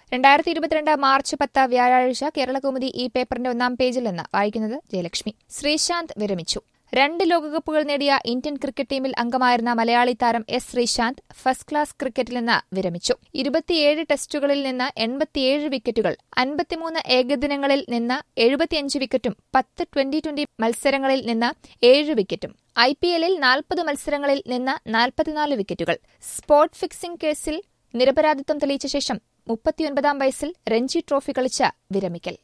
രണ്ടായിരത്തി ഇരുപത്തിരണ്ട് മാർച്ച് പത്ത് വ്യാഴാഴ്ച കേരളകൗമുദി ഈ പേപ്പറിന്റെ ഒന്നാം പേജിൽ നിന്ന് വായിക്കുന്നത് ജയലക്ഷ്മി ശ്രീശാന്ത് വിരമിച്ചു രണ്ട് ലോകകപ്പുകൾ നേടിയ ഇന്ത്യൻ ക്രിക്കറ്റ് ടീമിൽ അംഗമായിരുന്ന മലയാളി താരം എസ് ശ്രീശാന്ത് ഫസ്റ്റ് ക്ലാസ് ക്രിക്കറ്റിൽ നിന്ന് വിരമിച്ചു ഇരുപത്തിയേഴ് ടെസ്റ്റുകളിൽ നിന്ന് എൺപത്തിയേഴ് വിക്കറ്റുകൾ അൻപത്തിമൂന്ന് ഏകദിനങ്ങളിൽ നിന്ന് എഴുപത്തിയഞ്ച് വിക്കറ്റും പത്ത് ട്വന്റി ട്വന്റി മത്സരങ്ങളിൽ നിന്ന് ഏഴ് വിക്കറ്റും ഐ പി എല്ലിൽ നാൽപ്പത് മത്സരങ്ങളിൽ നിന്ന് നാൽപ്പത്തിനാല് വിക്കറ്റുകൾ സ്പോട്ട് ഫിക്സിംഗ് കേസിൽ നിരപരാധിത്വം തെളിയിച്ച ശേഷം മുപ്പത്തിയൊൻപതാം വയസ്സിൽ രഞ്ജി ട്രോഫി കളിച്ച് വിരമിക്കൽ